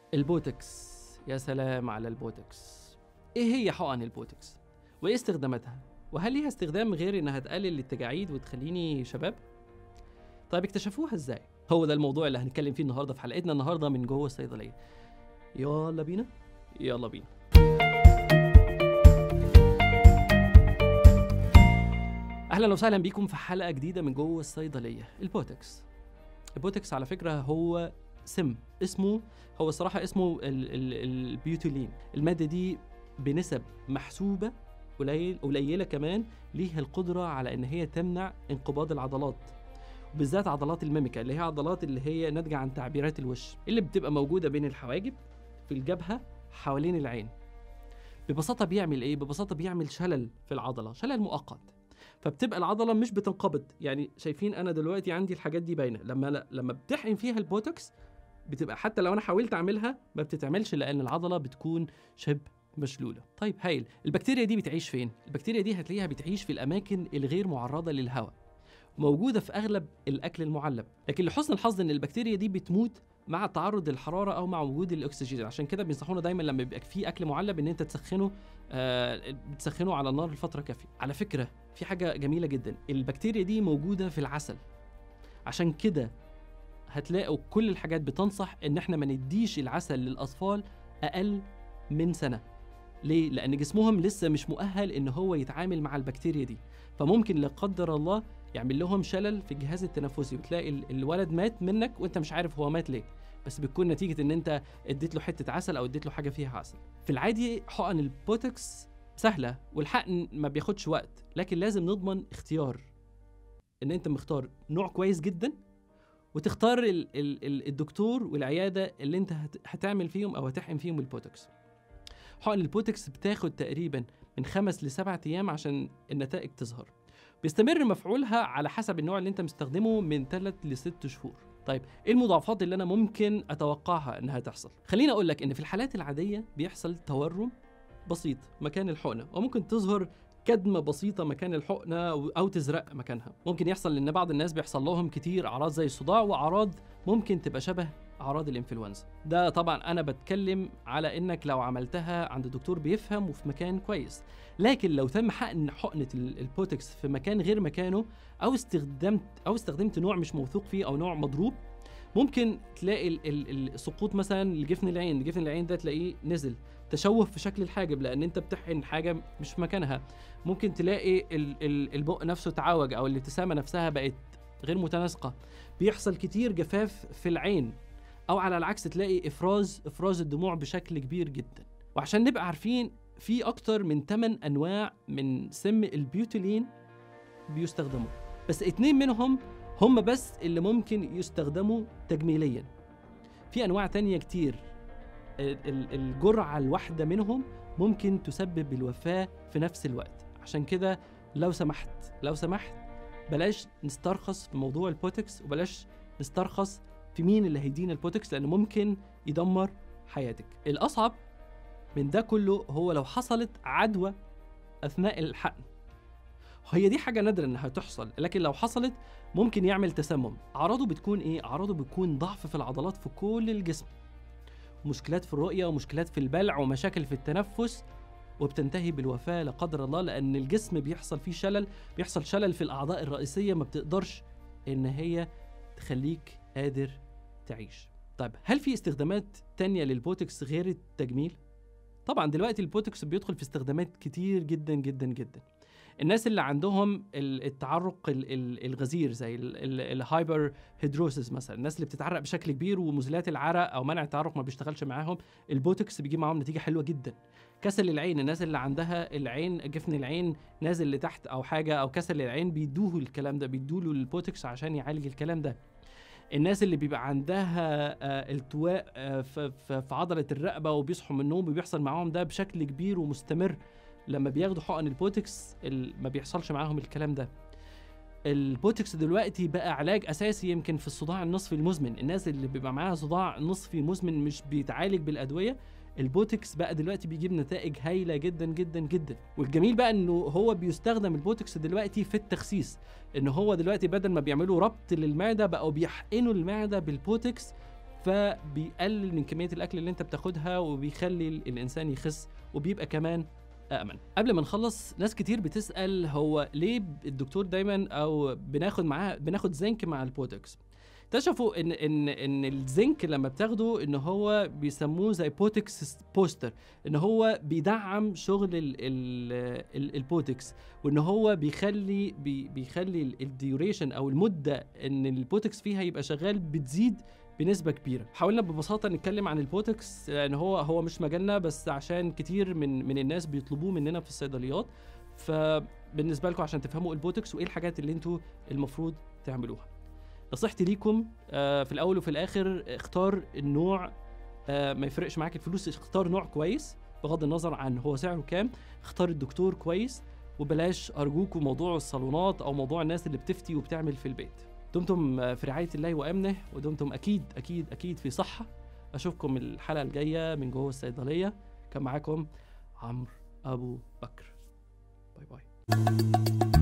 البوتكس يا سلام على البوتكس ايه هي حقن البوتكس وايه استخداماتها وهل ليها استخدام غير انها تقلل التجاعيد وتخليني شباب طيب اكتشفوها ازاي هو ده الموضوع اللي هنتكلم فيه النهارده في حلقتنا النهارده من جوه الصيدليه يلا بينا يلا بينا اهلا وسهلا بيكم في حلقه جديده من جوه الصيدليه البوتكس البوتكس على فكره هو سم اسمه هو الصراحه اسمه ال- ال- البيوتيلين الماده دي بنسب محسوبه قليل قليله كمان ليها القدره على ان هي تمنع انقباض العضلات وبالذات عضلات الميميكا اللي هي عضلات اللي هي ناتجه عن تعبيرات الوش اللي بتبقى موجوده بين الحواجب في الجبهه حوالين العين ببساطه بيعمل ايه ببساطه بيعمل شلل في العضله شلل مؤقت فبتبقى العضله مش بتنقبض يعني شايفين انا دلوقتي عندي الحاجات دي باينه لما لا لما بتحقن فيها البوتوكس بتبقى حتى لو انا حاولت اعملها ما بتتعملش لان العضله بتكون شبه مشلوله طيب هايل البكتيريا دي بتعيش فين البكتيريا دي هتلاقيها بتعيش في الاماكن الغير معرضه للهواء موجوده في اغلب الاكل المعلب لكن لحسن الحظ ان البكتيريا دي بتموت مع تعرض للحراره او مع وجود الاكسجين عشان كده بينصحونا دايما لما بيبقى في اكل معلب ان انت تسخنه آه بتسخنه على النار لفتره كافيه على فكره في حاجه جميله جدا البكتيريا دي موجوده في العسل عشان كده هتلاقوا كل الحاجات بتنصح ان احنا ما نديش العسل للاطفال اقل من سنه ليه لان جسمهم لسه مش مؤهل ان هو يتعامل مع البكتيريا دي فممكن لا قدر الله يعمل لهم شلل في الجهاز التنفسي وتلاقي ال- الولد مات منك وانت مش عارف هو مات ليه بس بتكون نتيجه ان انت اديت له حته عسل او اديت له حاجه فيها عسل في العادي حقن البوتوكس سهله والحقن ما بياخدش وقت لكن لازم نضمن اختيار ان انت مختار نوع كويس جدا وتختار ال ال ال الدكتور والعياده اللي انت هت هتعمل فيهم او هتحقن فيهم البوتوكس حقن البوتوكس بتاخد تقريبا من خمس لسبعة ايام عشان النتائج تظهر بيستمر مفعولها على حسب النوع اللي انت مستخدمه من 3 ل 6 شهور طيب ايه المضاعفات اللي انا ممكن اتوقعها انها تحصل خليني اقول لك ان في الحالات العاديه بيحصل تورم بسيط مكان الحقنه وممكن تظهر كدمه بسيطه مكان الحقنه او أو تزرق مكانها ممكن يحصل ان بعض الناس بيحصل لهم كتير اعراض زي الصداع واعراض ممكن تبقى شبه اعراض الانفلونزا ده طبعا انا بتكلم على انك لو عملتها عند دكتور بيفهم وفي مكان كويس لكن لو تم حقن حقنه ال- البوتكس في مكان غير مكانه او استخدمت او استخدمت نوع مش موثوق فيه او نوع مضروب ممكن تلاقي ال- ال- السقوط مثلا لجفن العين جفن العين ده تلاقيه نزل تشوه في شكل الحاجب لان انت بتحقن حاجه مش في مكانها ممكن تلاقي ال- ال- البق نفسه تعوج او الابتسامه نفسها بقت غير متناسقه بيحصل كتير جفاف في العين او على العكس تلاقي افراز افراز الدموع بشكل كبير جدا وعشان نبقى عارفين في اكتر من 8 انواع من سم البيوتيلين بيستخدموا بس اتنين منهم هم بس اللي ممكن يستخدموا تجميليا في انواع تانية كتير ال- ال- الجرعة الواحدة منهم ممكن تسبب الوفاة في نفس الوقت عشان كده لو سمحت لو سمحت بلاش نسترخص في موضوع البوتكس وبلاش نسترخص في مين اللي هيدينا البوتكس لانه ممكن يدمر حياتك الاصعب من ده كله هو لو حصلت عدوى اثناء الحقن هي دي حاجة نادرة انها تحصل لكن لو حصلت ممكن يعمل تسمم اعراضه بتكون ايه اعراضه بتكون ضعف في العضلات في كل الجسم مشكلات في الرؤية ومشكلات في البلع ومشاكل في التنفس وبتنتهي بالوفاة لا قدر الله لأن الجسم بيحصل فيه شلل بيحصل شلل في الأعضاء الرئيسية ما بتقدرش إن هي تخليك قادر تعيش طيب هل في استخدامات تانية للبوتكس غير التجميل؟ طبعا دلوقتي البوتكس بيدخل في استخدامات كتير جدا جدا جدا الناس اللي عندهم ال- التعرق ال- ال- الغزير زي الهايبر هيدروسيس مثلا الناس اللي بتتعرق بشكل كبير ومزيلات العرق او منع التعرق ما بيشتغلش معاهم البوتوكس بيجيب معاهم نتيجه حلوه جدا كسل العين الناس اللي عندها العين جفن العين نازل لتحت او حاجه او كسل العين بيدوه الكلام ده بيدوله البوتوكس عشان يعالج الكلام ده الناس اللي بيبقى عندها آه، التواء آه، ف- ف- في عضله الرقبه وبيصحوا من النوم وبيحصل معاهم ده بشكل كبير ومستمر لما بياخدوا حقن البوتكس ال- ما بيحصلش معاهم الكلام ده البوتكس دلوقتي بقى علاج اساسي يمكن في الصداع النصفي المزمن الناس اللي بيبقى معاها صداع نصفي مزمن مش بيتعالج بالادويه البوتكس بقى دلوقتي بيجيب نتائج هايله جدا جدا جدا والجميل بقى انه هو بيستخدم البوتكس دلوقتي في التخسيس ان هو دلوقتي بدل ما بيعملوا ربط للمعده بقوا بيحقنوا المعده بالبوتكس فبيقلل من كميه الاكل اللي انت بتاخدها وبيخلي الانسان يخس وبيبقى كمان أأمن قبل ما نخلص ناس كتير بتسأل هو ليه الدكتور دايما أو بناخد معاه بناخد زنك مع البوتوكس اكتشفوا ان ان ان الزنك لما بتاخده ان هو بيسموه زي بوتكس بوستر ان هو بيدعم شغل ال ال ال البوتكس وان هو بيخلي بي بيخلي الديوريشن او المده ان البوتكس فيها يبقى شغال بتزيد بنسبة كبيرة حاولنا ببساطة نتكلم عن البوتكس لأن هو هو مش مجالنا بس عشان كتير من من الناس بيطلبوه مننا في الصيدليات فبالنسبة لكم عشان تفهموا البوتكس وإيه الحاجات اللي انتوا المفروض تعملوها نصيحتي ليكم آه في الاول وفي الاخر اختار النوع آه ما يفرقش معاك الفلوس اختار نوع كويس بغض النظر عن هو سعره كام اختار الدكتور كويس وبلاش ارجوكم موضوع الصالونات او موضوع الناس اللي بتفتي وبتعمل في البيت دمتم آه، في رعايه الله وامنه ودمتم اكيد اكيد اكيد في صحه اشوفكم الحلقه الجايه من جوه الصيدليه كان معاكم عمرو ابو بكر باي باي